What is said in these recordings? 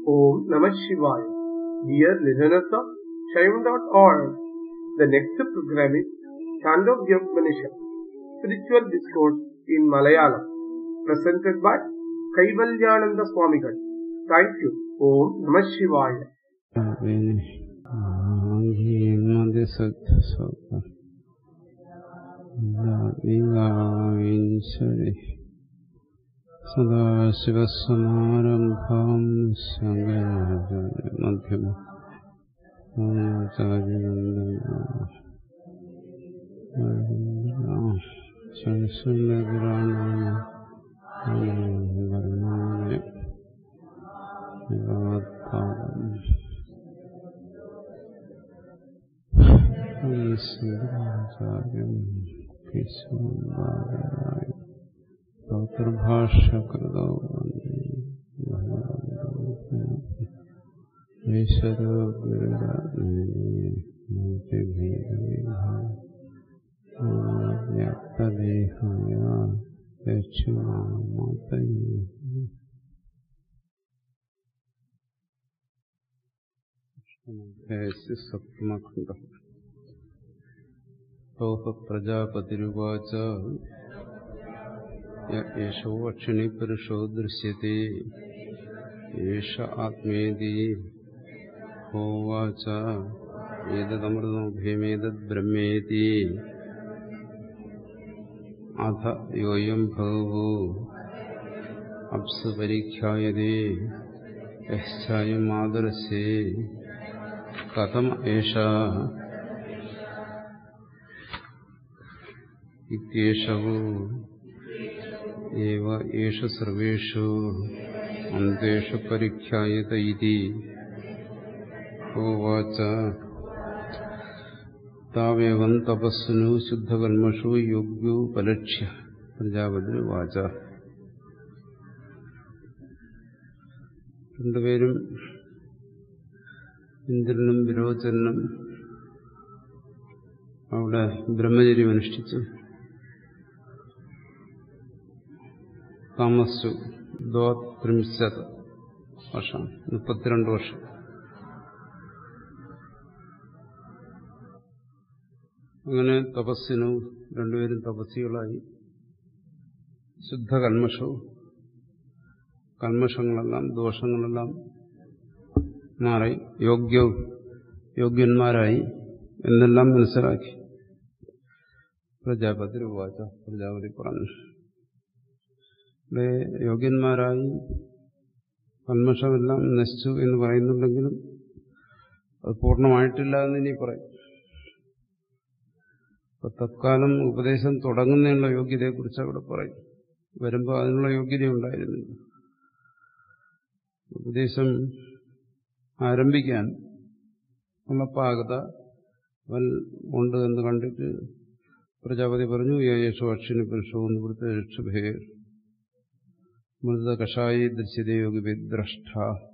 Om Namah Shivaya. Dear listeners of Shaivan.org, the next program is Chandogya Upanishad, Spiritual Discourse in Malayalam, presented by Kaivalyananda Swamigal. Thank you. Om Namah Shivaya. മതിസത്സരി സദാശിവസമാരംഭം ശങ്കരാചാര്യമധ്യം ശങ്കരാചാര്യം ഭാഷ്യകൃതോ ഈശ്വരോ ഗുരുരാജ്ഞേയവ്യാപ്തദേഹായ ദക്ഷിണാമതയേ സപ്തമഖണ്ഡം Soha പ്രജാപതിരുവാച യേശോ അക്ഷിണി പുരുഷോ ദൃശ്യത്തെ യേഷ ആത്മേതി ഹോവാച ഏതമൃതോ ഭീമേതദ് ബ്രഹ്മേതി അധ യോയം ഭഗവോ അപ്സു പരീക്ഷായതേ യശ്ചായം ആദർശേ കഥം ഏഷ ഇത്യേഷവോ ഏവ ഏഷ സർവേഷു അന്തേഷു പരിഖ്യായത ഇതി ഹോവാച താവേവം തപസ്സുനു ശുദ്ധകർമ്മഷു യോഗ്യോ പലക്ഷ്യ പ്രജാപതി വാച രണ്ടുപേരും ഇന്ദ്രനും വിരോചനും അവിടെ ബ്രഹ്മചര്യം അനുഷ്ഠിച്ചു താമസിച്ചു ദ്വാത്രിംശത് വർഷം മുപ്പത്തിരണ്ട് വർഷം അങ്ങനെ തപസ്സിനു രണ്ടുപേരും തപസ്സികളായി ശുദ്ധ കൽമഷവും കൽമഷങ്ങളെല്ലാം ദോഷങ്ങളെല്ലാം മാറി യോഗ്യവും യോഗ്യന്മാരായി എന്നെല്ലാം മനസ്സിലാക്കി പ്രജാപതി വാച പ്രജാപതി പറഞ്ഞു ഇവിടെ യോഗ്യന്മാരായി കന്മഷമെല്ലാം നശിച്ചു എന്ന് പറയുന്നുണ്ടെങ്കിലും അത് പൂർണ്ണമായിട്ടില്ല എന്ന് ഇനി പറയും അപ്പൊ തത്കാലം ഉപദേശം തുടങ്ങുന്നതിനുള്ള യോഗ്യതയെക്കുറിച്ച് അവിടെ പറയും വരുമ്പോൾ അതിനുള്ള യോഗ്യത ഉണ്ടായിരുന്നില്ല ഉപദേശം ആരംഭിക്കാൻ ഉള്ള പാകത അവൻ ഉണ്ട് എന്ന് കണ്ടിട്ട് പ്രജാപതി പറഞ്ഞു യേശു അക്ഷിണി പുരുഷവും ഇവിടുത്തെ രക്ഷഭേർ മൃത കഷായി ദൃശ്യതയോഗി വിദ്രഷ്ട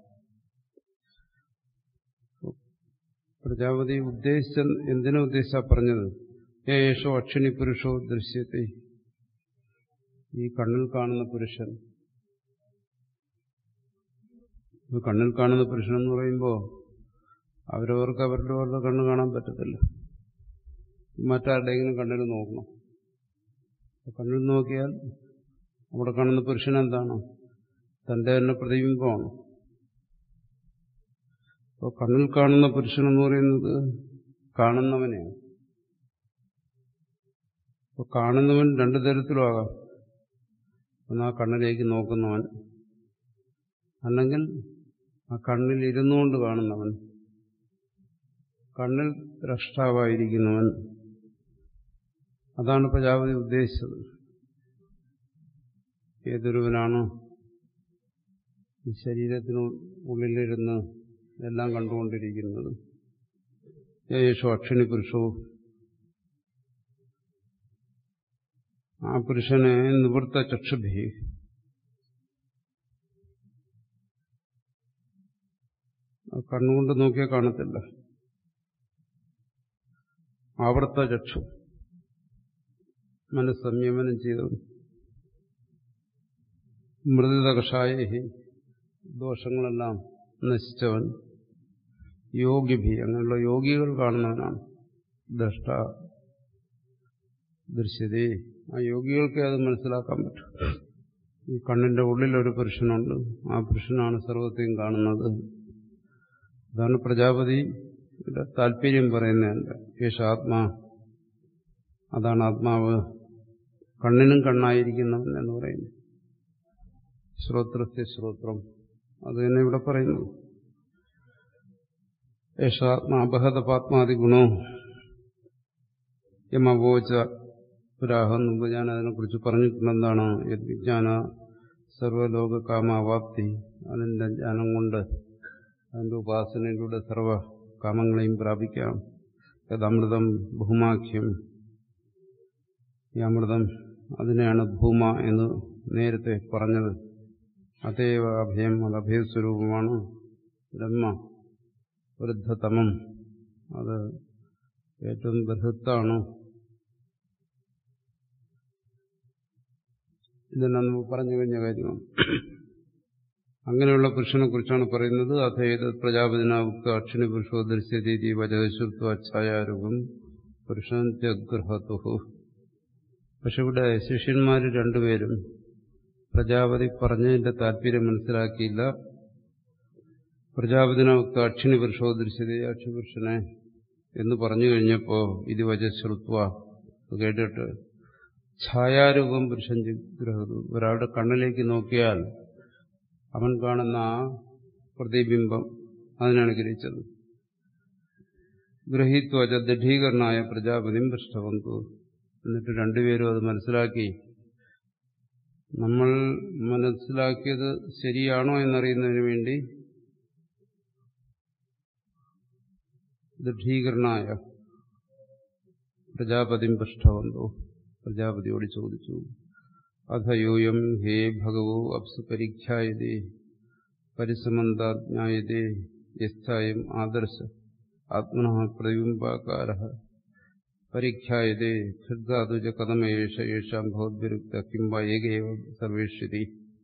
പ്രജാപതി ഉദ്ദേശിച്ച എന്തിനാ ഉദ്ദേശിച്ചാ പറഞ്ഞത് യേശോ അക്ഷിണി പുരുഷോ ദൃശ്യത്തെ ഈ കണ്ണിൽ കാണുന്ന പുരുഷൻ കണ്ണിൽ കാണുന്ന പുരുഷൻ എന്ന് പറയുമ്പോൾ അവരവർക്ക് അവരുടെ അവരുടെ കണ്ണ് കാണാൻ പറ്റത്തില്ല മറ്റാരുടെയെങ്കിലും കണ്ണിൽ നോക്കണം കണ്ണിൽ നോക്കിയാൽ അവിടെ കാണുന്ന പുരുഷൻ എന്താണ് തന്റെ തന്നെ പ്രതിബിംബമാണ് അപ്പോൾ കണ്ണിൽ കാണുന്ന പുരുഷൻ എന്ന് പറയുന്നത് കാണുന്നവനെയാണ് അപ്പോൾ കാണുന്നവൻ രണ്ടു തരത്തിലുമാകാം ഒന്ന് ആ കണ്ണിലേക്ക് നോക്കുന്നവൻ അല്ലെങ്കിൽ ആ കണ്ണിൽ ഇരുന്നുകൊണ്ട് കാണുന്നവൻ കണ്ണിൽ ദ്രഷ്ടാവായിരിക്കുന്നവൻ അതാണ് പ്രജാപതി ഉദ്ദേശിച്ചത് ഏതൊരുവനാണ് ഈ ശരീരത്തിനു ഉള്ളിലിരുന്ന് എല്ലാം കണ്ടുകൊണ്ടിരിക്കുന്നത് യേശോ അക്ഷിണി പുരുഷോ ആ പുരുഷനെ നിവൃത്ത ചക്ഷുഭി കണ്ണുകൊണ്ട് നോക്കിയാൽ കാണത്തില്ല ആവർത്ത ചക്ഷു മനസ്സംയമനം ചെയ്തു മൃദുത കഷായഹി ദോഷങ്ങളെല്ലാം നശിച്ചവൻ യോഗിഭി അങ്ങനെയുള്ള യോഗികൾ കാണുന്നവനാണ് ദ്രഷ്ട ദൃശ്യതേ ആ യോഗികൾക്ക് അത് മനസ്സിലാക്കാൻ പറ്റും ഈ കണ്ണിന്റെ ഉള്ളിൽ ഒരു പുരുഷനുണ്ട് ആ പുരുഷനാണ് സർവത്തെയും കാണുന്നത് അതാണ് പ്രജാപതിയുടെ താല്പര്യം പറയുന്നതല്ല യേശ ആത്മാ അതാണ് ആത്മാവ് കണ്ണിനും കണ്ണായിരിക്കുന്നവൻ എന്ന് പറയുന്നു ശ്രോത്രത്തെ ശ്രോത്രം അത് തന്നെ ഇവിടെ പറയുന്നു യേശാത്മാപഹത പാത്മാതി ഗുണോ യമവോച പുരാഹം മുമ്പ് ഞാൻ അതിനെക്കുറിച്ച് പറഞ്ഞിട്ടുണ്ടെന്താണ് വിജ്ഞാന സർവലോക കാമാവാപ്തി അതിൻ്റെ ജ്ഞാനം കൊണ്ട് അതിൻ്റെ ഉപാസനയിലൂടെ സർവ കാമങ്ങളെയും പ്രാപിക്കാം യഥമൃതം ഭൂമാഖ്യം ഈ അമൃതം അതിനെയാണ് ഭൂമ എന്ന് നേരത്തെ പറഞ്ഞത് അതേവ അഭയം അത് അഭയസ്വരൂപമാണ് ബ്രഹ്മ വൃദ്ധതമം അത് ഏറ്റവും ബൃഹത്താണ് ഇതെല്ലാം നമുക്ക് പറഞ്ഞു കഴിഞ്ഞ കാര്യമാണ് അങ്ങനെയുള്ള പുരുഷനെ കുറിച്ചാണ് പറയുന്നത് അഥേത് പ്രജാപതിനാവുക്ത അക്ഷിണി പുരുഷോ ദൃശ്യതീതി വചശുത്വ ഛായാരൂപം പുരുഷൻ ജഗ്രഹതുഹു പക്ഷെ ഇവിടെ ശിഷ്യന്മാർ രണ്ടുപേരും പ്രജാപതി പറഞ്ഞതിന്റെ താല്പര്യം മനസ്സിലാക്കിയില്ല പ്രജാപതിനൊക്കെ അക്ഷിണി പുരുഷോ ദൃശ്യത അക്ഷിപുരുഷനെ എന്ന് പറഞ്ഞു കഴിഞ്ഞപ്പോൾ ഇത് വചശ്രുത്വ കേട്ടിട്ട് ഛായാരൂപം പുരുഷൻ ഗ്രഹതു ഒരാളുടെ കണ്ണിലേക്ക് നോക്കിയാൽ അവൻ കാണുന്ന ആ പ്രതിബിംബം അതിനാണ് ഗ്രഹിച്ചത് ഗ്രഹിത്വജ ദൃഢീകരണായ പ്രജാപതിയും പൃഷ്ഠവന്തു എന്നിട്ട് രണ്ടുപേരും അത് മനസ്സിലാക്കി നമ്മൾ മനസ്സിലാക്കിയത് ശരിയാണോ എന്നറിയുന്നതിന് വേണ്ടി ദൃഢീകരണായ പ്രജാപതിം പൃഷ്ഠവന്തോ പ്രജാപതിയോട് ചോദിച്ചു അഥയോയം ഹേ ഭഗവോ അപ്സു പരിഖ്യായതേ പരിസമന്താജ്ഞായതേ യസ്ഥായം ആദർശ ആത്മന പ്രതിബിംബാകാര പരിഖ്യായതേ ഖിർദാതുജ കഥമേഷ യേഷാം ഭവദ്വിരുക്ത കിംബ ഏകേവ സർവേഷ്യതി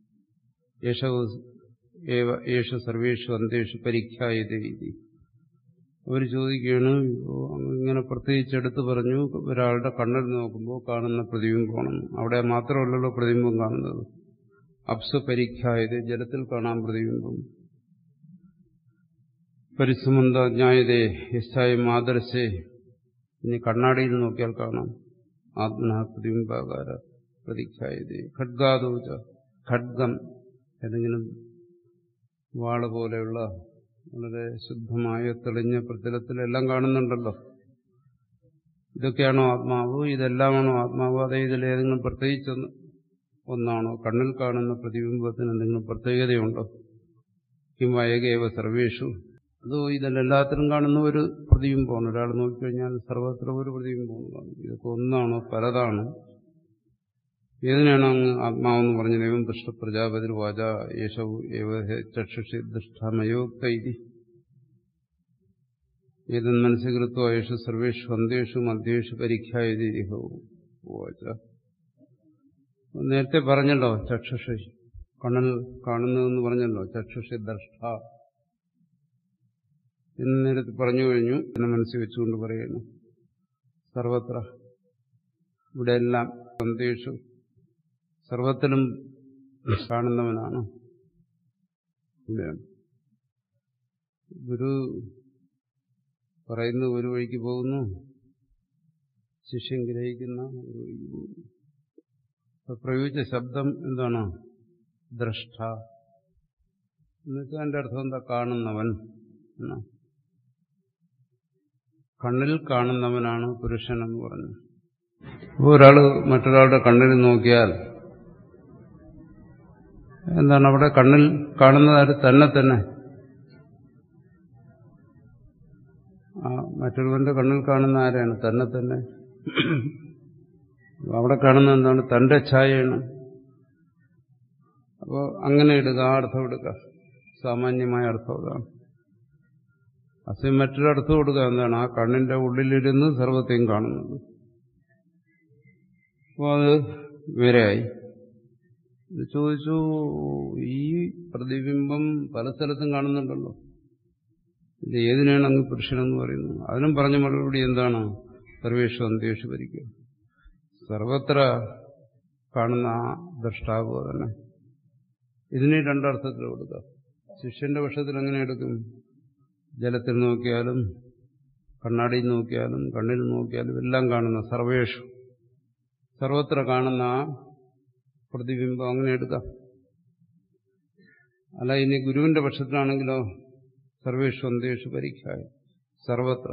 യേശ സർവേഷു അന്തേഷു പരിഖ്യായതേ ഇതി അവർ ചോദിക്കുകയാണ് ഇങ്ങനെ പ്രത്യേകിച്ച് എടുത്തു പറഞ്ഞു ഒരാളുടെ കണ്ണിൽ നോക്കുമ്പോൾ കാണുന്ന പ്രതിബിംബമാണ് അവിടെ മാത്രമല്ലല്ലോ പ്രതിബിംബം കാണുന്നത് അപ്സ പരിഖ്യായത് ജലത്തിൽ കാണാൻ പ്രതിബിംബം പരിസമന്ത ജ്ഞായതേ യശായും ആദർശേ ഇനി കണ്ണാടിയിൽ നോക്കിയാൽ കാണാം ആത്മന പ്രതിബിംബാകാര പ്രതിഖ്യായത് ഖഡ്ഗാദോച ഖഡ്ഗം ഏതെങ്കിലും വാള പോലെയുള്ള വളരെ ശുദ്ധമായ തെളിഞ്ഞ പ്രതലത്തിലെല്ലാം കാണുന്നുണ്ടല്ലോ ഇതൊക്കെയാണോ ആത്മാവ് ഇതെല്ലാമാണോ ആത്മാവ് അതേ ഇതിലേതെങ്കിലും പ്രത്യേകിച്ചൊന്ന് ഒന്നാണോ കണ്ണിൽ കാണുന്ന പ്രതിബിംബത്തിന് എന്തെങ്കിലും പ്രത്യേകതയുണ്ടോ കിംവയകേവ സർവേഷു അതോ ഇതിലെല്ലാത്തിനും കാണുന്ന ഒരു പ്രതിബിംബമാണ് ഒരാൾ നോക്കിക്കഴിഞ്ഞാൽ സർവത്ര ഒരു പ്രതിബിംബമാണ് കാണുന്നത് ഇതൊക്കെ ഒന്നാണോ പലതാണോ ഏതിനാണ് അങ്ങ് ആത്മാവെന്ന് പറഞ്ഞ ദൈവം ദൃഷ്ട പ്രജാപതി വാച യേശവു ഏവ ചക്ഷുഷി ദൃഷ്ടമയോക്ത ഇതി ഏതൻ മനസ്സികൃത്വ യേശ സർവേഷു അന്തേഷു മധ്യേഷു പരീക്ഷായതി വാച നേരത്തെ പറഞ്ഞല്ലോ ചക്ഷുഷി കണ്ണൽ കാണുന്നതെന്ന് പറഞ്ഞല്ലോ ചക്ഷുഷി ദ്രഷ്ട എന്ന് നേരത്തെ പറഞ്ഞു കഴിഞ്ഞു എന്നെ മനസ്സിൽ വെച്ചുകൊണ്ട് പറയുന്നു സർവത്ര ഇവിടെയെല്ലാം സന്ദേശു സർവത്തിലും കാണുന്നവനാണ് ഗുരു പറയുന്ന ഒരു വഴിക്ക് പോകുന്നു ശിഷ്യൻ ഗ്രഹിക്കുന്ന ഒരു വഴിക്ക് പോകുന്നു അപ്പൊ പ്രയോഗിച്ച ശബ്ദം എന്താണ് ദ്രഷ്ട എന്നുവെച്ചാൽ എൻ്റെ അർത്ഥം എന്താ കാണുന്നവൻ എന്നാ കണ്ണിൽ കാണുന്നവനാണ് പുരുഷൻ എന്ന് പറഞ്ഞു അപ്പോൾ ഒരാൾ മറ്റൊരാളുടെ കണ്ണിൽ നോക്കിയാൽ എന്താണ് അവിടെ കണ്ണിൽ കാണുന്നതായിട്ട് തന്നെ തന്നെ ആ മറ്റൊരുവന്റെ കണ്ണിൽ കാണുന്ന ആരാണ് തന്നെ തന്നെ അവിടെ കാണുന്ന എന്താണ് തന്റെ ഛായയാണ് അപ്പോൾ അങ്ങനെ എടുക്കുക ആ അർത്ഥം എടുക്കുക സാമാന്യമായ അർത്ഥം അതാണ് അസയം മറ്റൊരർത്ഥം കൊടുക്കുക എന്താണ് ആ കണ്ണിന്റെ ഉള്ളിലിരുന്ന് സർവത്തെയും കാണുന്നത് അപ്പോൾ അത് വേറെയായി ഇത് ചോദിച്ചു ഈ പ്രതിബിംബം പല സ്ഥലത്തും കാണുന്നുണ്ടല്ലോ ഇത് ഏതിനാണ് അങ്ങ് പുരുഷനെന്ന് പറയുന്നത് അതിനും പറഞ്ഞ മറുപടി എന്താണ് സർവേഷു അന്ത്യേഷു ഭരിക്കും സർവത്ര കാണുന്ന ആ ദ്രഷ്ടാവ് തന്നെ ഇതിനെ രണ്ടർത്ഥത്തിൽ കൊടുക്കുക ശിഷ്യന്റെ പക്ഷത്തിൽ എങ്ങനെ എടുക്കും ജലത്തിൽ നോക്കിയാലും കണ്ണാടിയിൽ നോക്കിയാലും കണ്ണിൽ നോക്കിയാലും എല്ലാം കാണുന്ന സർവേഷു സർവത്ര കാണുന്ന ആ പ്രതിബിംബം അങ്ങനെ എടുക്കാം അല്ല ഇനി ഗുരുവിന്റെ പക്ഷത്തിലാണെങ്കിലോ സർവേഷു അന്തേഷു പരീക്ഷായ സർവത്ര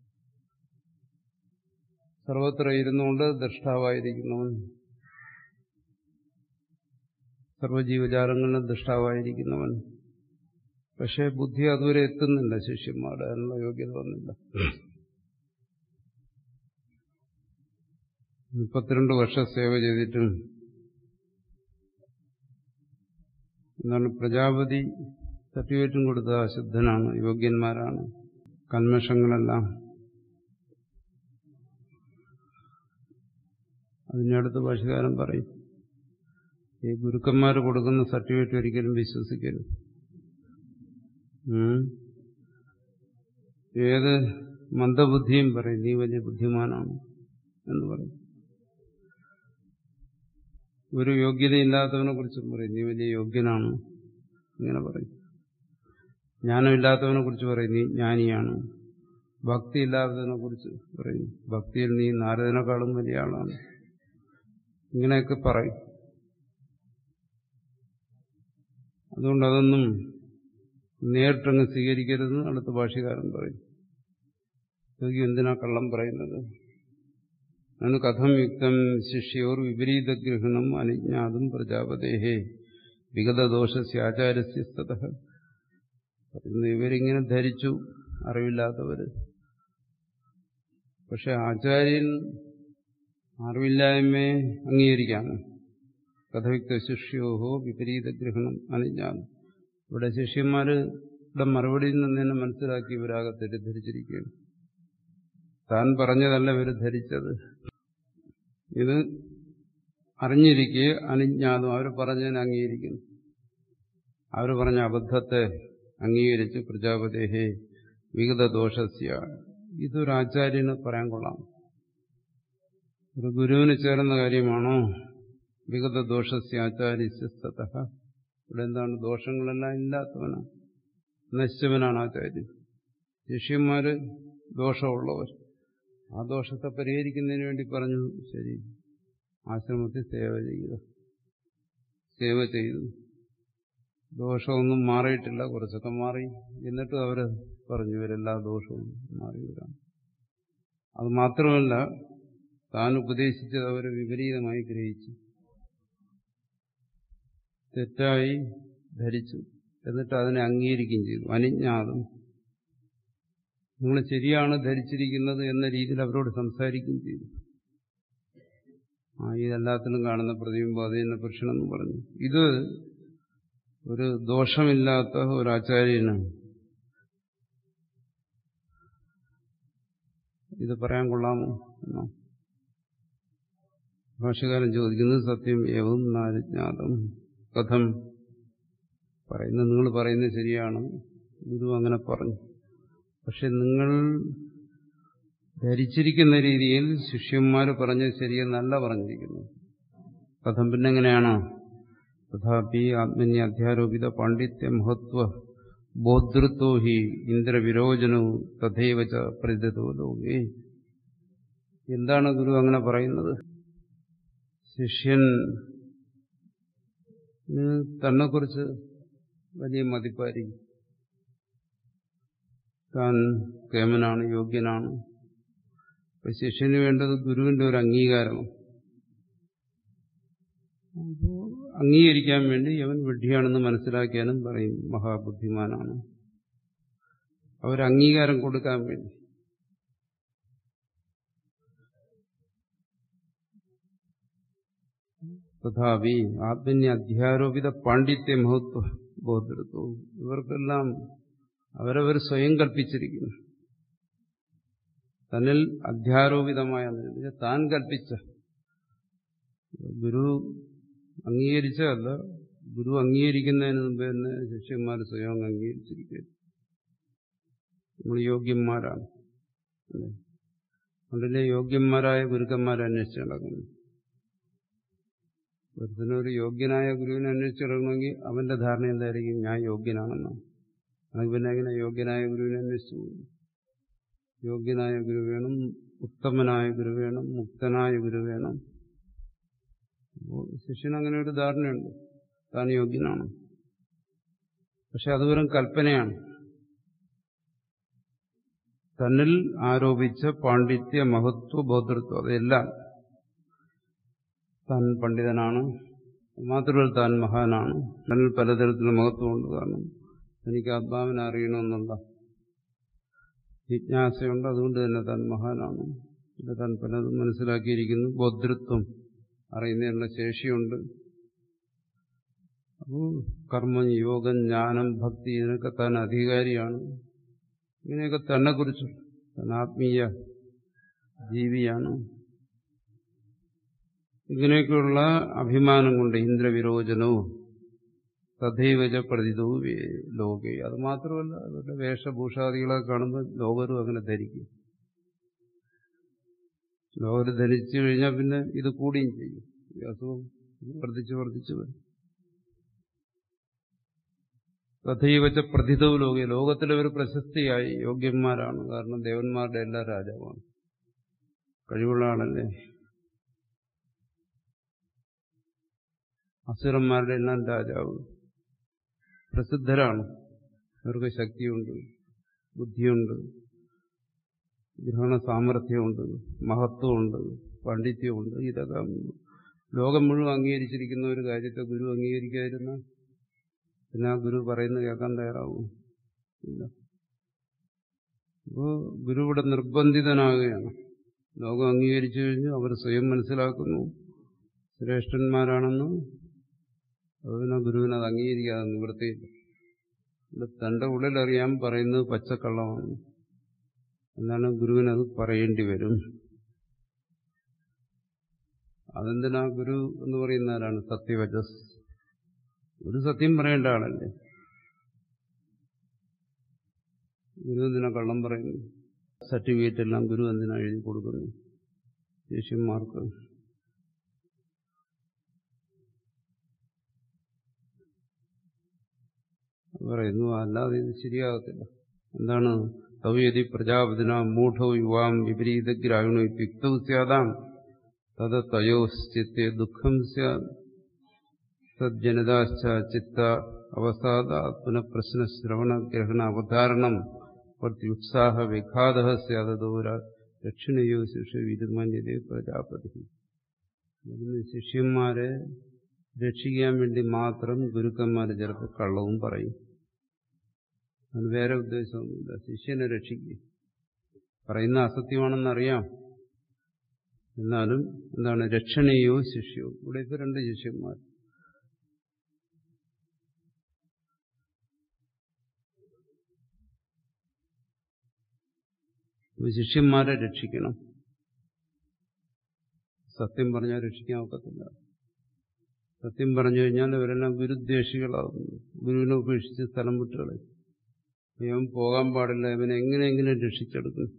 സർവത്ര ഇരുന്നുകൊണ്ട് ദ്രഷ്ടാവായിരിക്കുന്നവൻ സർവജീവജാലങ്ങളിലും ദൃഷ്ടാവായിരിക്കുന്നവൻ പക്ഷെ ബുദ്ധി അതുവരെ എത്തുന്നില്ല ശിഷ്യന്മാരുടെ അതിനുള്ള യോഗ്യത വന്നില്ല മുപ്പത്തിരണ്ട് വർഷം സേവ ചെയ്തിട്ടും എന്താണ് പ്രജാപതി സർട്ടിഫിക്കറ്റും കൊടുത്ത അശുദ്ധനാണ് യോഗ്യന്മാരാണ് കന്മഷങ്ങളെല്ലാം അതിനടുത്ത് ഭാഷകാരൻ പറയും ഈ ഗുരുക്കന്മാർ കൊടുക്കുന്ന സർട്ടിഫിക്കറ്റ് ഒരിക്കലും വിശ്വസിക്കരുത് ഏത് മന്ദബുദ്ധിയും പറയും നീ വലിയ ബുദ്ധിമാനാണ് എന്ന് പറയും ഒരു യോഗ്യതയില്ലാത്തവനെ കുറിച്ചും പറയും നീ വലിയ യോഗ്യനാണ് ഇങ്ങനെ പറയും ജ്ഞാനമില്ലാത്തവനെ കുറിച്ച് പറയും നീ ജ്ഞാനിയാണ് ഭക്തി ഇല്ലാത്തതിനെ കുറിച്ച് പറയും ഭക്തിയിൽ നീ നാരദനെക്കാളും വലിയ ആളാണ് ഇങ്ങനെയൊക്കെ പറയും അതുകൊണ്ട് അതൊന്നും നേരിട്ടങ്ങ് സ്വീകരിക്കരുതെന്ന് അടുത്ത ഭാഷകാരൻ പറയും യോഗി എന്തിനാ കള്ളം പറയുന്നത് അതിന് കഥം യുക്തം ശിഷ്യോർ വിപരീതഗ്രഹണം അനുജ്ഞാതും പ്രജാപതേഹേ വിഗതദോഷസ്യാചാര്യസ്യസ്തത ഇവരിങ്ങനെ ധരിച്ചു അറിവില്ലാത്തവര് പക്ഷെ ആചാര്യൻ അറിവില്ലായ്മയെ അംഗീകരിക്കാമോ കഥയുക്ത ശിഷ്യോഹോ വിപരീതഗ്രഹണം അനുജ്ഞാനം ഇവിടെ ശിഷ്യന്മാരുടെ മറുപടിയിൽ നിന്ന് തന്നെ മനസ്സിലാക്കി ഇവരാകെ തെറ്റിദ്ധരിച്ചിരിക്കുകയാണ് താൻ പറഞ്ഞതല്ല ഇവർ ധരിച്ചത് ഇത് അറിഞ്ഞിരിക്കെ അനുജ്ഞാതം അവർ പറഞ്ഞതിനെ അംഗീകരിക്കുന്നു അവർ പറഞ്ഞ അബദ്ധത്തെ അംഗീകരിച്ച് പ്രജാപതേഹേ വിഗത ദോഷസ്യ ഇതൊരു ആചാര്യന് പറയാൻ കൊള്ളാം ഒരു ഗുരുവിന് ചേർന്ന കാര്യമാണോ വിഗത ദോഷസ്യ ആചാര്യസ്യസ്തത ഇവിടെ എന്താണ് ദോഷങ്ങളെല്ലാം ഇല്ലാത്തവനാണ് നശിച്ചവനാണ് ആചാര്യൻ ശിഷ്യന്മാര് ദോഷമുള്ളവർ ആ ദോഷത്തെ പരിഹരിക്കുന്നതിന് വേണ്ടി പറഞ്ഞു ശരി ആശ്രമത്തിൽ സേവ ചെയ്യുക സേവ ചെയ്തു ദോഷമൊന്നും മാറിയിട്ടില്ല കുറച്ചൊക്കെ മാറി എന്നിട്ടും അവര് പറഞ്ഞു ഇവരെല്ലാ ദോഷവും മാറി വരാം അത് മാത്രമല്ല താൻ ഉപദേശിച്ചത് അവർ വിപരീതമായി ഗ്രഹിച്ചു തെറ്റായി ധരിച്ചു എന്നിട്ട് അതിനെ അംഗീകരിക്കുകയും ചെയ്തു അനിജ്ഞാതം നിങ്ങൾ ശരിയാണ് ധരിച്ചിരിക്കുന്നത് എന്ന രീതിയിൽ അവരോട് സംസാരിക്കുകയും ചെയ്തു ആ ഇതെല്ലാത്തിനും കാണുന്ന പ്രതിബിംബം അത് തന്നെ പുരുഷനെന്ന് പറഞ്ഞു ഇത് ഒരു ദോഷമില്ലാത്ത ഒരു ആചാര്യന് ഇത് പറയാൻ കൊള്ളാമോ എന്നോ ഭാഷകാരൻ ചോദിക്കുന്നത് സത്യം ഏവം നാരജ്ഞാതം കഥം പറയുന്നത് നിങ്ങൾ പറയുന്നത് ശരിയാണ് ഗുരു അങ്ങനെ പറഞ്ഞു പക്ഷെ നിങ്ങൾ ധരിച്ചിരിക്കുന്ന രീതിയിൽ ശിഷ്യന്മാർ പറഞ്ഞത് ശരിയെന്നല്ല പറഞ്ഞിരിക്കുന്നു കഥം പിന്നെ എങ്ങനെയാണോ തഥാപി ആത്മന്യ അധ്യാരോപിത പാണ്ഡിത്യ മഹത്വ ബോധൃത്വോ ഹി ഇന്ദ്രവിരോചനവും തഥൈവച പ്രതിതോ ലോകേ എന്താണ് ഗുരു അങ്ങനെ പറയുന്നത് ശിഷ്യൻ തന്നെക്കുറിച്ച് വലിയ മതിപ്പായിരിക്കും താൻ കേമനാണ് യോഗ്യനാണ് അപ്പൊ ശിഷ്യന് വേണ്ടത് ഗുരുവിന്റെ ഒരു അംഗീകാരമാണ് അപ്പോൾ അംഗീകരിക്കാൻ വേണ്ടി അവൻ വിഡ്ഢിയാണെന്ന് മനസ്സിലാക്കിയാലും പറയും മഹാബുദ്ധിമാനാണ് അവർ അംഗീകാരം കൊടുക്കാൻ വേണ്ടി തഥാപി ആത്മന്യ അധ്യാരോപിത പാണ്ഡിത്യ മഹത്വ ബോധെടുത്തു ഇവർക്കെല്ലാം അവരവർ സ്വയം കൽപ്പിച്ചിരിക്കുന്നു തന്നിൽ അധ്യാരോപിതമായ താൻ കൽപ്പിച്ച ഗുരു അംഗീകരിച്ചതല്ല ഗുരു അംഗീകരിക്കുന്നതിന് മുമ്പ് തന്നെ ശിഷ്യന്മാർ സ്വയം അങ്ങ് അംഗീകരിച്ചിരിക്കുക നമ്മൾ യോഗ്യന്മാരാണ് അല്ലേ? അതുകൊണ്ടല്ലേ യോഗ്യന്മാരായ ഗുരുക്കന്മാരെ അന്വേഷിച്ച് നടക്കുന്നു ഒരുത്തിനൊരു യോഗ്യനായ ഗുരുവിനെ അന്വേഷിച്ച് നടക്കണമെങ്കിൽ അവന്റെ ധാരണ എന്തായിരിക്കും ഞാൻ യോഗ്യനാണെന്നോ അത് പിന്നെ എങ്ങനെ യോഗ്യനായ ഗുരുവിനെ അന്വേഷിച്ചു പോകും യോഗ്യനായ ഗുരു വേണം ഉത്തമനായ ഗുരു വേണം മുക്തനായ ഗുരു വേണം അപ്പോൾ ശിഷ്യന് അങ്ങനെ ഒരു ധാരണയുണ്ട് താൻ യോഗ്യനാണ് പക്ഷെ അത് വെറും കൽപ്പനയാണ് തന്നിൽ ആരോപിച്ച പാണ്ഡിത്യ മഹത്വ ബോധൃത്വം അതെല്ലാം താൻ പണ്ഡിതനാണ് മാത്രമല്ല താൻ മഹാനാണ് തന്നിൽ പലതരത്തിലുള്ള മഹത്വമുണ്ട് കാരണം എനിക്ക് ആത്മാവിനെ അറിയണമെന്നുള്ള ജിജ്ഞാസയുണ്ട് അതുകൊണ്ട് തന്നെ താൻ മഹാനാണ് ഇത് താൻ പലതും മനസ്സിലാക്കിയിരിക്കുന്നു ബോധൃത്വം അറിയുന്നതിനുള്ള ശേഷിയുണ്ട് അപ്പോൾ കർമ്മം യോഗം ജ്ഞാനം ഭക്തി ഇതിനൊക്കെ താൻ അധികാരിയാണ് ഇങ്ങനെയൊക്കെ തന്നെ കുറിച്ച് താൻ ആത്മീയ ജീവിയാണ് ഇങ്ങനെയൊക്കെയുള്ള അഭിമാനം കൊണ്ട് ഇന്ദ്രവിരോചനവും തഥൈവച പ്രതിതവും ലോകെ അത് മാത്രമല്ല അവരുടെ വേഷഭൂഷാദികളെ കാണുമ്പോൾ ലോകരും അങ്ങനെ ധരിക്കും ലോകര് ധരിച്ചു കഴിഞ്ഞാൽ പിന്നെ ഇത് കൂടുകയും ചെയ്യും ഈ അസുഖം വർദ്ധിച്ച് വർദ്ധിച്ചു വരും തഥൈവച്ച പ്രതിതവും ലോകെ ലോകത്തിലെ ഒരു പ്രശസ്തിയായി യോഗ്യന്മാരാണ് കാരണം ദേവന്മാരുടെ എല്ലാ രാജാവാണ് കഴിവുള്ള ആളല്ലേ അസുരന്മാരുടെ എല്ലാം രാജാവ് പ്രസിദ്ധരാണ് അവർക്ക് ശക്തിയുണ്ട് ബുദ്ധിയുണ്ട് ഗ്രഹണ സാമർഥ്യമുണ്ട് മഹത്വമുണ്ട് പാണ്ഡിത്യമുണ്ട് ഇതൊക്കെ ലോകം മുഴുവൻ അംഗീകരിച്ചിരിക്കുന്ന ഒരു കാര്യത്തെ ഗുരു അംഗീകരിക്കാതിരുന്ന പിന്നെ ആ ഗുരു പറയുന്നത് കേൾക്കാൻ തയ്യാറാവും ഇല്ല അപ്പോൾ ഗുരു ഇവിടെ നിർബന്ധിതനാകുകയാണ് ലോകം അംഗീകരിച്ചു കഴിഞ്ഞു അവർ സ്വയം മനസ്സിലാക്കുന്നു ശ്രേഷ്ഠന്മാരാണെന്ന് അതിനാ ഗുരുവിന് അത് അംഗീകരിക്കാതെ നിവൃത്തിയില്ല ഇവിടെ തന്റെ ഉള്ളിലറിയാൻ പറയുന്നത് പച്ചക്കള്ളമാണ് എന്നാണ് ഗുരുവിനത് പറയേണ്ടി വരും അതെന്തിനാ ഗുരു എന്ന് പറയുന്ന ആരാണ് സത്യവചസ് ഒരു സത്യം പറയേണ്ട ആളല്ലേ ഗുരു എന്തിനാ കള്ളം പറയുന്നു സർട്ടിഫിക്കറ്റ് എല്ലാം ഗുരു എന്തിനാ എഴുതി കൊടുക്കുന്നു ശിഷ്യന്മാർക്ക് പറയുന്നു അല്ലാതെ ഇത് ശരിയാകത്തില്ല എന്താണ് തവയതി പ്രജാപതിന മൂഢോ യുവാം വിപരീതഗ്രാഹിണോ യുക്തൗ സ്യാദാം തത് തയോശ്ചിത്തെ ദുഃഖം സജ്ജനതാശ്ച ചിത്ത അവസാദ പുനഃപ്രശ്ന ശ്രവണ ഗ്രഹണ അവധാരണം പ്രത്യുത്സാഹ വിഘാത സ്യാദൂര ദക്ഷിണയോ ശിക്ഷ വിരുമാന്യതേ പ്രജാപതി ശിഷ്യന്മാരെ രക്ഷിക്കാൻ വേണ്ടി മാത്രം ഗുരുക്കന്മാർ ചിലപ്പോൾ കള്ളവും പറയും അതിന് വേറെ ഉദ്ദേശമൊന്നുമില്ല ശിഷ്യനെ രക്ഷിക്കുക പറയുന്ന അസത്യമാണെന്നറിയാം എന്നാലും എന്താണ് രക്ഷണീയോ ശിഷ്യോ ഇവിടെ ഇപ്പൊ രണ്ട് ശിഷ്യന്മാർ ശിഷ്യന്മാരെ രക്ഷിക്കണം സത്യം പറഞ്ഞാൽ രക്ഷിക്കാൻ ഒക്കത്തില്ല സത്യം പറഞ്ഞു കഴിഞ്ഞാൽ ഇവരെല്ലാം ഗുരുദ്വേഷികളാകുന്നു ഗുരുവിനെ ഉപേക്ഷിച്ച് സ്ഥലം വിട്ടുകളെ ഇവൻ പോകാൻ പാടില്ല ഇവനെ എങ്ങനെയെങ്കിലും രക്ഷിച്ചെടുക്കും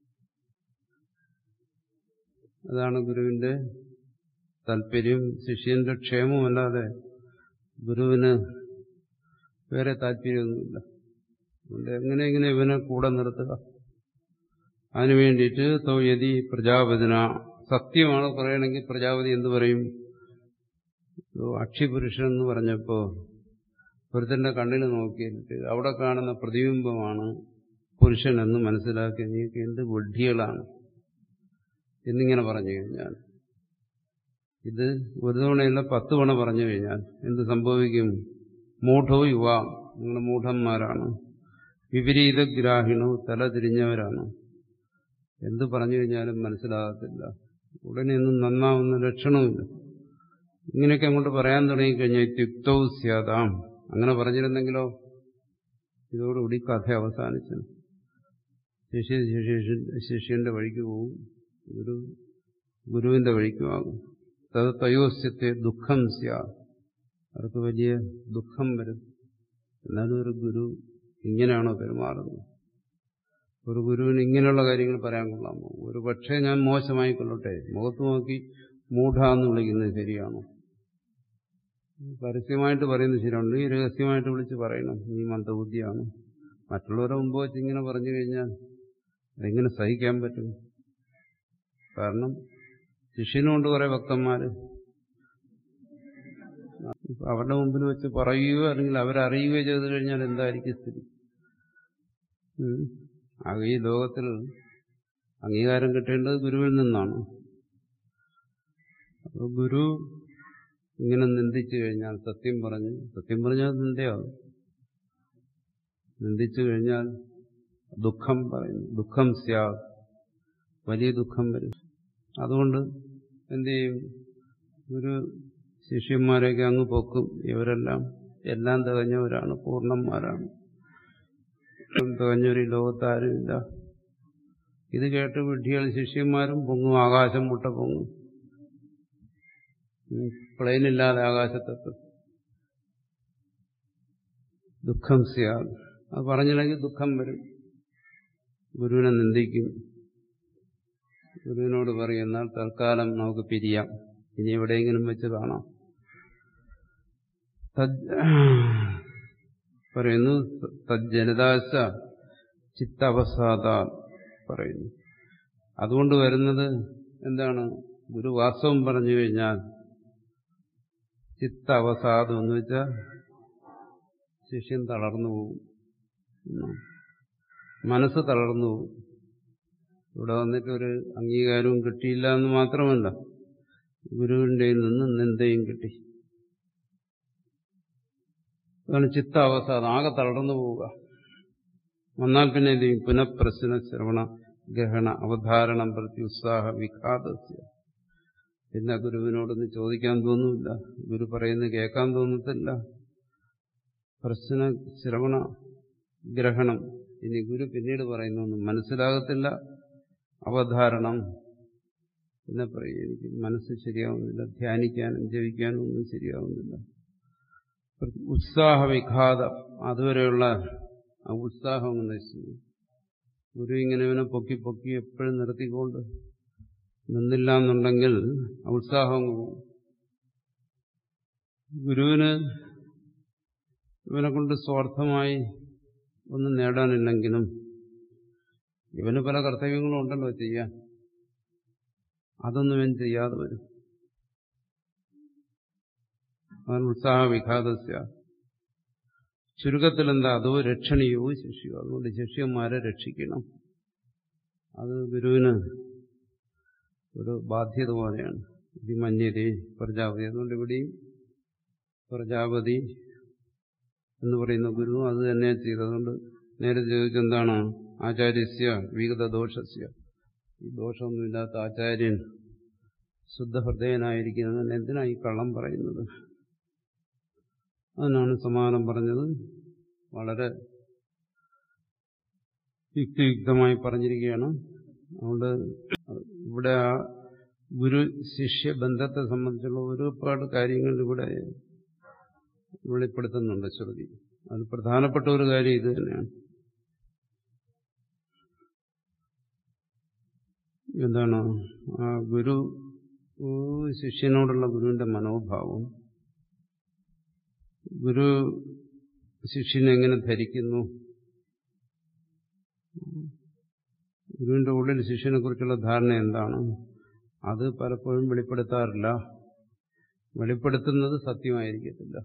അതാണ് ഗുരുവിന്റെ താല്പര്യം ശിഷ്യന്റെ ക്ഷേമമല്ലാതെ ഗുരുവിന് വേറെ താല്പര്യമൊന്നുമില്ല അതുകൊണ്ട് എങ്ങനെയെങ്കിലും ഇവനെ കൂടെ നിർത്തുക അതിനു വേണ്ടിയിട്ട് യതി പ്രജാപതിന സത്യമാണ് പറയണമെങ്കിൽ പ്രജാപതി എന്ത് പറയും അക്ഷിപുരുഷൻ എന്ന് പറഞ്ഞപ്പോ ഒരുത്തന്റെ കണ്ണിൽ നോക്കിയിട്ട് അവിടെ കാണുന്ന പ്രതിബിംബമാണ് പുരുഷൻ എന്ന് മനസ്സിലാക്കി നീക്ക് എന്ത് ബുദ്ധികളാണ് എന്നിങ്ങനെ പറഞ്ഞു കഴിഞ്ഞാൽ ഇത് ഒരു തവണയല്ല പത്ത് തവണ പറഞ്ഞു കഴിഞ്ഞാൽ എന്ത് സംഭവിക്കും മൂഢോ യുവ നിങ്ങൾ മൂഢന്മാരാണ് വിപരീതഗ്രാഹിണോ തല തിരിഞ്ഞവരാണ് എന്ത് പറഞ്ഞു കഴിഞ്ഞാലും മനസ്സിലാകത്തില്ല ഉടനെ ഒന്നും നന്നാവുന്ന ലക്ഷണവുമില്ല ഇങ്ങനെയൊക്കെ അങ്ങോട്ട് പറയാൻ തുടങ്ങിക്കഴിഞ്ഞാൽ യുക്തവും സ്യാതാം അങ്ങനെ പറഞ്ഞിരുന്നെങ്കിലോ ഇതോടുകൂടി കഥ അവസാനിച്ചു ശിഷ്യ ശിഷ്യന്റെ വഴിക്ക് പോവും ഗുരു ഗുരുവിന്റെ വഴിക്കുമാകും തത് തയോസ്യത്തെ ദുഃഖം സ്യാ അവർക്ക് വലിയ ദുഃഖം വരും എന്നാലും ഒരു ഗുരു ഇങ്ങനെയാണോ പെരുമാറുന്നത് ഒരു ഗുരുവിന് ഇങ്ങനെയുള്ള കാര്യങ്ങൾ പറയാൻ കൊള്ളാമോ ഒരു പക്ഷേ ഞാൻ മോശമായി കൊള്ളട്ടെ മുഖത്ത് നോക്കി മൂഢ എന്ന് വിളിക്കുന്നത് ശരിയാണോ പരസ്യമായിട്ട് പറയുന്നത് ശരിയാണ് ഈ രഹസ്യമായിട്ട് വിളിച്ച് പറയണം നീ മന്ദബുദ്ധിയാണ് മറ്റുള്ളവരെ മുമ്പ് വെച്ച് ഇങ്ങനെ പറഞ്ഞു കഴിഞ്ഞാൽ അതെങ്ങനെ സഹിക്കാൻ പറ്റും കാരണം ശിഷ്യനുകൊണ്ട് കുറെ ഭക്തന്മാര് അവരുടെ മുമ്പിൽ വെച്ച് പറയുകയോ അല്ലെങ്കിൽ അവരറിയുകയോ ചെയ്തു കഴിഞ്ഞാൽ എന്തായിരിക്കും സ്ഥിതി ആകെ ഈ ലോകത്തിൽ അംഗീകാരം കിട്ടേണ്ടത് ഗുരുവിൽ നിന്നാണ് അപ്പോൾ ഗുരു ഇങ്ങനെ നിന്ദിച്ചു കഴിഞ്ഞാൽ സത്യം പറഞ്ഞ് സത്യം പറഞ്ഞാൽ നിന്ദയാകും നിന്ദിച്ചു കഴിഞ്ഞാൽ ദുഃഖം പറയുന്നു ദുഃഖം സ്യാ വലിയ ദുഃഖം വരും അതുകൊണ്ട് എന്ത് ചെയ്യും ഒരു ശിഷ്യന്മാരെയൊക്കെ അങ്ങ് പൊക്കും ഇവരെല്ലാം എല്ലാം തികഞ്ഞവരാണ് പൂർണ്ണന്മാരാണ് തികഞ്ഞൊരു ലോകത്താരുമില്ല ഇത് കേട്ട് വിഡ്ഢികൾ ശിഷ്യന്മാരും പൊങ്ങും ആകാശം മുട്ട പൊങ്ങും പ്ലെയിനില്ലാതെ ആകാശത്തെത്തും ദുഃഖം സ്യാ അത് പറഞ്ഞില്ലെങ്കിൽ ദുഃഖം വരും ഗുരുവിനെ നിന്ദിക്കും ഗുരുവിനോട് പറയും എന്നാൽ തൽക്കാലം നമുക്ക് പിരിയാം ഇനി എവിടെയെങ്കിലും വെച്ച് കാണാം പറയുന്നു തജ്ജനദാശ ചിത്തവസാദ പറയുന്നു അതുകൊണ്ട് വരുന്നത് എന്താണ് ഗുരു വാസ്തവം പറഞ്ഞു കഴിഞ്ഞാൽ ചിത്ത അവസാദം എന്ന് വെച്ചാൽ ശിഷ്യൻ തളർന്നു പോകും മനസ്സ് തളർന്നു പോകും ഇവിടെ വന്നിട്ട് ഒരു അംഗീകാരവും കിട്ടിയില്ല എന്ന് മാത്രമല്ല ഗുരുവിൻ്റെ നിന്ന് നിന്ദയും കിട്ടി അതാണ് ചിത്താവസാദം ആകെ തളർന്നു പോവുക വന്നാൽ പിന്നെ എന്ത് ചെയ്യും പുനഃപ്രശ്ന ശ്രവണ ഗ്രഹണ അവധാരണം പ്രതി ഉത്സാഹ വിഘാതസ്യ പിന്നെ ഗുരുവിനോടൊന്ന് ചോദിക്കാൻ തോന്നുന്നില്ല ഗുരു പറയുന്നത് കേൾക്കാൻ തോന്നത്തില്ല പ്രശ്ന ശ്രവണ ഗ്രഹണം ഇനി ഗുരു പിന്നീട് പറയുന്നൊന്നും മനസ്സിലാകത്തില്ല അവധാരണം പിന്നെ പറയും എനിക്ക് മനസ്സ് ശരിയാവുന്നില്ല ധ്യാനിക്കാനും ജപിക്കാനും ഒന്നും ശരിയാവുന്നില്ല ഉത്സാഹ വിഘാതം അതുവരെയുള്ള ആ ഉത്സാഹം അങ്ങ് നശിച്ചു ഗുരു ഇങ്ങനെ ഇവനെ പൊക്കി പൊക്കി എപ്പോഴും നിർത്തിക്കൊണ്ട് നിന്നില്ല എന്നുണ്ടെങ്കിൽ ആ ഉത്സാഹം പോകും ഗുരുവിന് ഇവനെ കൊണ്ട് സ്വാർത്ഥമായി ഒന്നും നേടാനില്ലെങ്കിലും ഇവന് പല കർത്തവ്യങ്ങളും ഉണ്ടല്ലോ ചെയ്യാൻ അതൊന്നും ഇവൻ ചെയ്യാതെ വരും അവൻ ഉത്സാഹ വിഘാതസ്യ ചുരുക്കത്തിൽ എന്താ അതോ രക്ഷണീയവും ശിഷ്യോ അതുകൊണ്ട് ശിഷ്യന്മാരെ രക്ഷിക്കണം അത് ഗുരുവിന് ഒരു ബാധ്യത പോലെയാണ് ഇത് മന്യതേ പ്രജാപതി അതുകൊണ്ട് ഇവിടെയും പ്രജാപതി എന്ന് പറയുന്ന ഗുരു അത് തന്നെ ചെയ്തതുകൊണ്ട് നേരെ ചോദിച്ചെന്താണ് ആചാര്യസ്യ വിഗത ദോഷസ്യ ഈ ദോഷമൊന്നുമില്ലാത്ത ആചാര്യൻ ശുദ്ധഹൃദയനായിരിക്കുന്നതിന് എന്തിനാ ഈ കള്ളം പറയുന്നത് അതിനാണ് സമാനം പറഞ്ഞത് വളരെ യുക്തിയുക്തമായി പറഞ്ഞിരിക്കുകയാണ് അതുകൊണ്ട് ഇവിടെ ആ ഗുരു ശിഷ്യ ബന്ധത്തെ സംബന്ധിച്ചുള്ള ഒരുപാട് കാര്യങ്ങൾ ഇവിടെ വെളിപ്പെടുത്തുന്നുണ്ട് ശ്രുതി അത് പ്രധാനപ്പെട്ട ഒരു കാര്യം ഇത് തന്നെയാണ് എന്താണ് ആ ഗുരു ശിഷ്യനോടുള്ള ഗുരുവിന്റെ മനോഭാവം ഗുരു ശിഷ്യനെ എങ്ങനെ ധരിക്കുന്നു ഗുരുവിന്റെ ഉള്ളിൽ ശിഷ്യനെ കുറിച്ചുള്ള ധാരണ എന്താണ് അത് പലപ്പോഴും വെളിപ്പെടുത്താറില്ല വെളിപ്പെടുത്തുന്നത് സത്യമായിരിക്കത്തില്ല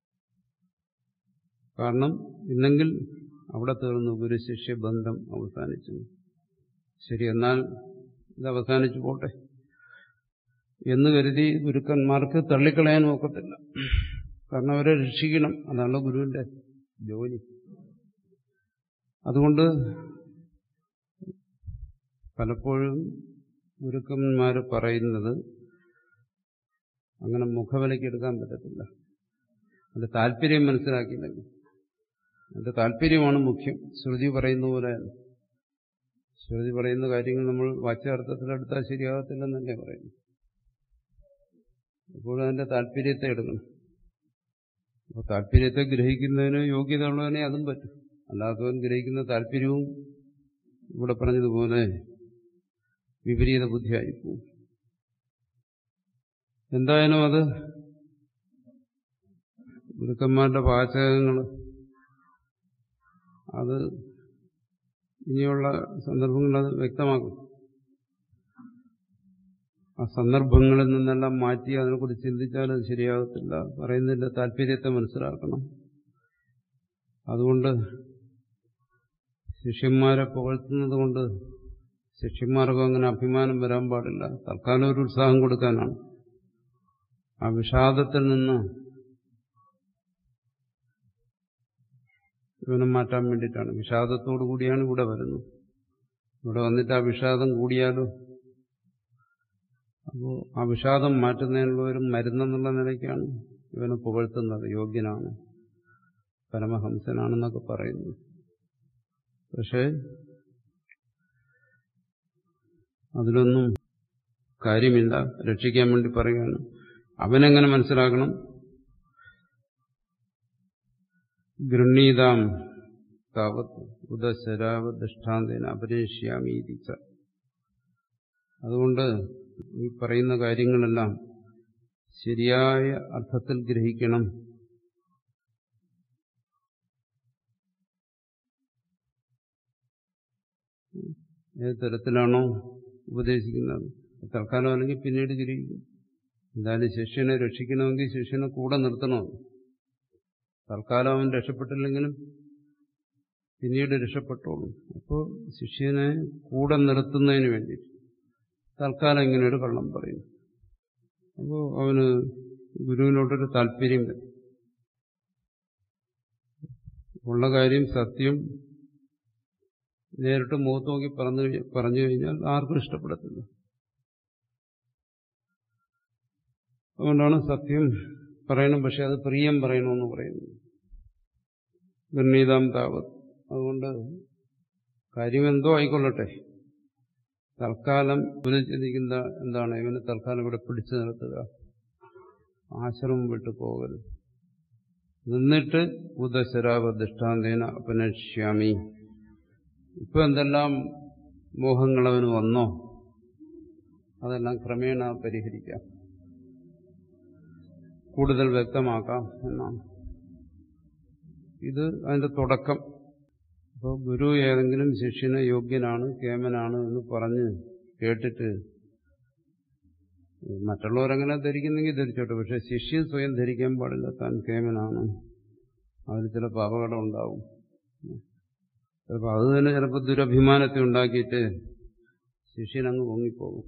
കാരണം ഇല്ലെങ്കിൽ അവിടെ തീർന്നു ഗുരു ശിഷ്യ ബന്ധം അവസാനിച്ചു ശരി എന്നാൽ ഇത് അവസാനിച്ചു പോട്ടെ എന്ന് കരുതി ഗുരുക്കന്മാർക്ക് തള്ളിക്കളയാൻ നോക്കത്തില്ല കാരണം അവരെ രക്ഷിക്കണം അതാണ് ഗുരുവിന്റെ ജോലി അതുകൊണ്ട് പലപ്പോഴും ഗുരുക്കന്മാർ പറയുന്നത് അങ്ങനെ മുഖവിലയ്ക്ക് എടുക്കാൻ പറ്റത്തില്ല അതിന്റെ താല്പര്യം മനസ്സിലാക്കിയില്ലെങ്കിൽ അതിന്റെ താല്പര്യമാണ് മുഖ്യം ശ്രുതി പറയുന്ന പോലെ ശ്രുതി പറയുന്ന കാര്യങ്ങൾ നമ്മൾ വാച്യാർത്ഥത്തിലെടുത്താൽ ശരിയാകത്തില്ലെന്നല്ലേ പറയുന്നു എപ്പോഴും അതിന്റെ താല്പര്യത്തെ എടുക്കണം അപ്പോൾ താല്പര്യത്തെ ഗ്രഹിക്കുന്നതിന് യോഗ്യത ഉള്ളവനെ അതും പറ്റും അല്ലാത്തവൻ ഗ്രഹിക്കുന്ന താല്പര്യവും ഇവിടെ പറഞ്ഞതുപോലെ വിപരീത ബുദ്ധിയായിപ്പോവും എന്തായാലും അത് ഗുരുക്കന്മാരുടെ പാചകങ്ങൾ അത് ഇനിയുള്ള സന്ദർഭങ്ങളിൽ അത് വ്യക്തമാക്കും ആ സന്ദർഭങ്ങളിൽ നിന്നെല്ലാം മാറ്റി അതിനെക്കുറിച്ച് ചിന്തിച്ചാൽ അത് ശരിയാകത്തില്ല പറയുന്നതിന്റെ താല്പര്യത്തെ മനസ്സിലാക്കണം അതുകൊണ്ട് ശിഷ്യന്മാരെ പുകഴ്ത്തുന്നത് കൊണ്ട് ശിഷ്യന്മാർക്കും അങ്ങനെ അഭിമാനം വരാൻ പാടില്ല തൽക്കാലം ഒരു ഉത്സാഹം കൊടുക്കാനാണ് ആ വിഷാദത്തിൽ നിന്ന് ഇവനെ മാറ്റാൻ വേണ്ടിയിട്ടാണ് വിഷാദത്തോടു കൂടിയാണ് ഇവിടെ വരുന്നത് ഇവിടെ വന്നിട്ട് ആ വിഷാദം കൂടിയാലോ അപ്പോൾ ആ വിഷാദം മാറ്റുന്നതിനുള്ള ഒരു മരുന്നെന്നുള്ള നിലയ്ക്കാണ് ഇവനെ പുകഴ്ത്തുന്നത് യോഗ്യനാണ് പരമഹംസനാണെന്നൊക്കെ പറയുന്നു പക്ഷേ അതിലൊന്നും കാര്യമില്ല രക്ഷിക്കാൻ വേണ്ടി പറയുകയാണ് അവനെങ്ങനെ മനസ്സിലാക്കണം ഗൃണ്ണീതാം താവത്ത് ഉദശരാവ ദൃഷ്ടാന്തേന അപരേഷ്യാമീതിച്ച അതുകൊണ്ട് ഈ പറയുന്ന കാര്യങ്ങളെല്ലാം ശരിയായ അർത്ഥത്തിൽ ഗ്രഹിക്കണം ഏത് തരത്തിലാണോ ഉപദേശിക്കുന്നത് തൽക്കാലം അല്ലെങ്കിൽ പിന്നീട് ഗ്രഹിക്കും എന്തായാലും ശിഷ്യനെ രക്ഷിക്കണമെങ്കിൽ ശിഷ്യനെ കൂടെ നിർത്തണം തൽക്കാലം അവൻ രക്ഷപ്പെട്ടില്ലെങ്കിലും പിന്നീട് രക്ഷപ്പെട്ടോളും അപ്പോൾ ശിഷ്യനെ കൂടെ നിർത്തുന്നതിന് വേണ്ടി തൽക്കാലം ഇങ്ങനെ ഒരു കള്ളം പറയും അപ്പോൾ അവന് ഗുരുവിനോടൊരു താല്പര്യം വരും ഉള്ള കാര്യം സത്യം നേരിട്ട് മുഖത്ത് നോക്കി പറഞ്ഞു പറഞ്ഞു കഴിഞ്ഞാൽ ആർക്കും ഇഷ്ടപ്പെടത്തില്ല അതുകൊണ്ടാണ് സത്യം പറയണം പക്ഷെ അത് പ്രിയം പറയണമെന്ന് പറയുന്നത് നിർണീതാം താവത്ത് അതുകൊണ്ട് കാര്യം എന്തോ ആയിക്കൊള്ളട്ടെ തൽക്കാലം ഇവന് ചിന്തിക്കുന്ന എന്താണ് ഇവന് തൽക്കാലം ഇവിടെ പിടിച്ചു നിർത്തുക ആശ്രമം വിട്ടു പോകരുത് നിന്നിട്ട് ഉദശരാവ ദൃഷ്ടാന്തേന അപനക്ഷ്യാമി ഇപ്പൊ എന്തെല്ലാം മോഹങ്ങൾ അവന് വന്നോ അതെല്ലാം ക്രമേണ പരിഹരിക്കാം കൂടുതൽ വ്യക്തമാക്കാം എന്നാണ് ഇത് അതിന്റെ തുടക്കം അപ്പോൾ ഗുരു ഏതെങ്കിലും ശിഷ്യന് യോഗ്യനാണ് കേമനാണ് എന്ന് പറഞ്ഞ് കേട്ടിട്ട് മറ്റുള്ളവരങ്ങനെ ധരിക്കുന്നെങ്കിൽ ധരിച്ചോട്ടെ പക്ഷെ ശിഷ്യൻ സ്വയം ധരിക്കാൻ പാടില്ല താൻ കേമനാണ് അതിൽ ചിലപ്പോൾ അപകടം ഉണ്ടാവും ചിലപ്പോൾ അത് തന്നെ ചിലപ്പോൾ ദുരഭിമാനത്തെ ഉണ്ടാക്കിയിട്ട് ശിഷ്യനങ്ങ് പൊങ്ങിപ്പോകും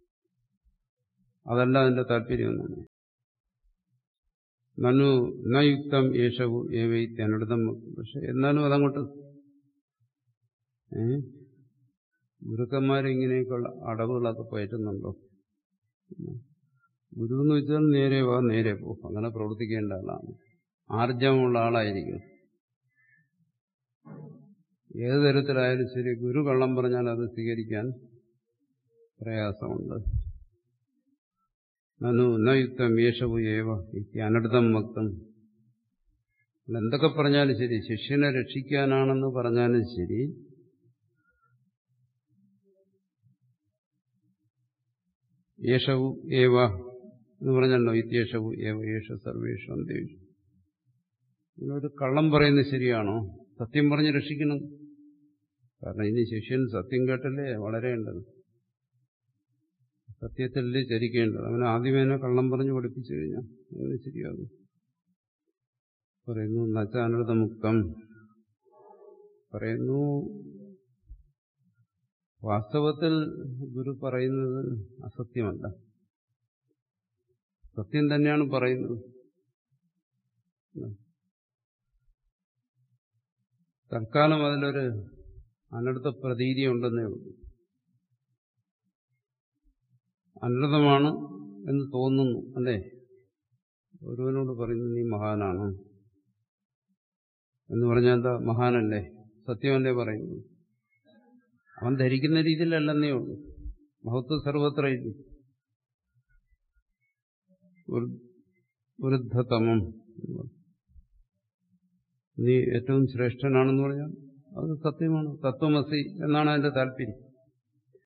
അതല്ല അതിന്റെ താല്പര്യമൊന്നും നനു നയുക്തം യേശവു ഏവൈത്യനടുതം പക്ഷെ എന്നാലും അതങ്ങോട്ട് ഏ ഗുരുക്കന്മാരിങ്ങനെയൊക്കെയുള്ള അടവുകളൊക്കെ പയറ്റുന്നുണ്ടോ ഗുരു എന്ന് വെച്ചാൽ നേരെ വാ നേരെ പോ അങ്ങനെ പ്രവർത്തിക്കേണ്ട ആളാണ് ആർജവമുള്ള ആളായിരിക്കും ഏത് തരത്തിലായാലും ശരി ഗുരു കള്ളം പറഞ്ഞാൽ അത് സ്വീകരിക്കാൻ പ്രയാസമുണ്ട് നനു നയുക്തം യേശവു ഏവ അനടുതം ഭക്തം എന്തൊക്കെ പറഞ്ഞാലും ശരി ശിഷ്യനെ രക്ഷിക്കാനാണെന്ന് പറഞ്ഞാലും ശരി യേശവു ഏവ എന്ന് പറഞ്ഞല്ലോ ഇത്യേഷവു ഏവ യേശ സർവേഷു അന്തേഷു നിങ്ങളൊരു കള്ളം പറയുന്നത് ശരിയാണോ സത്യം പറഞ്ഞ് രക്ഷിക്കണം കാരണം ഇനി ശിഷ്യൻ സത്യം കേട്ടല്ലേ വളരേണ്ടത് സത്യത്തിലല്ലേ ചരിക്കേണ്ടത് അവൻ ആദ്യമേ തന്നെ കള്ളം പറഞ്ഞ് പഠിപ്പിച്ചു കഴിഞ്ഞാൽ അങ്ങനെ ശരിയാകും പറയുന്നു നച്ചാനൃതമുക്തം പറയുന്നു വാസ്തവത്തിൽ ഗുരു പറയുന്നത് അസത്യമല്ല സത്യം തന്നെയാണ് പറയുന്നത് തൽക്കാലം അതിലൊരു അനടുത്ത പ്രതീതി ഉണ്ടെന്നേ ഉള്ളൂ അനൃതമാണ് എന്ന് തോന്നുന്നു അല്ലേ ഒരുവനോട് പറയുന്നു നീ മഹാനാണ് എന്ന് പറഞ്ഞാൽ എന്താ മഹാനല്ലേ സത്യമല്ലേ പറയുന്നു അവൻ ധരിക്കുന്ന രീതിയിലല്ലെന്നേ ഉള്ളൂ മഹത്വ സർവത്ര ഇല്ല വൃദ്ധതമം നീ ഏറ്റവും ശ്രേഷ്ഠനാണെന്ന് പറഞ്ഞാൽ അത് സത്യമാണ് തത്വമസി എന്നാണ് അതിന്റെ താല്പര്യം